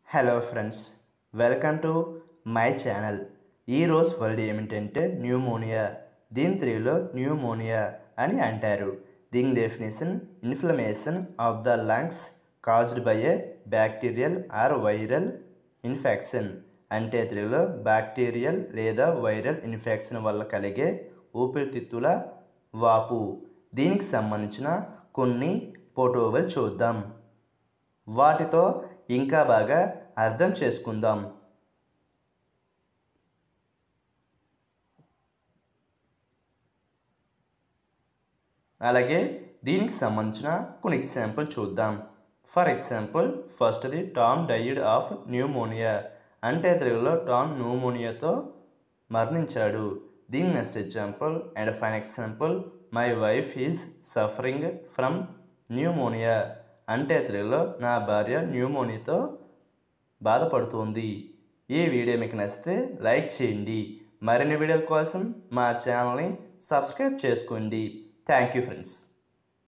hello friends welcome to my channel ఈరోజు word ఏమిటంటే pneumonia దీని తెలుగులో న్యూమోనియా అని అంటారు దీని definition inflammation of the lungs caused by a bacterial or viral infection అంటే తెలుగులో బ్యాక్టీరియల్ లేదా వైరల్ ఇన్ఫెక్షన్ వల్ల కలిగే ఊపిరితిత్తుల వాపు దీనికి సంబంధించిన కొన్ని ఫోటోలు చూద్దాం వాటితో ఇంకా బాగా అర్థం చేసుకుందాం అలాగే దీనికి సంబంధించిన కొన్ని ఎగ్జాంపుల్ చూద్దాం ఫర్ ఎగ్జాంపుల్ ఫస్ట్ది టామ్ డైడ్ ఆఫ్ న్యూమోనియా అంటే తెలుగులో టామ్ న్యూమోనియాతో మరణించాడు దీని next example and fine example my wife is suffering from pneumonia అంటే తెలుగులో నా భార్య న్యూమోనియాతో బాధపడుతుంది ఈ వీడియో మీకు నచ్చితే లైక్ చేయండి మరిన్ని వీడియోల కోసం మా ఛానల్ని సబ్స్క్రైబ్ చేసుకోండి థ్యాంక్ యూ ఫ్రెండ్స్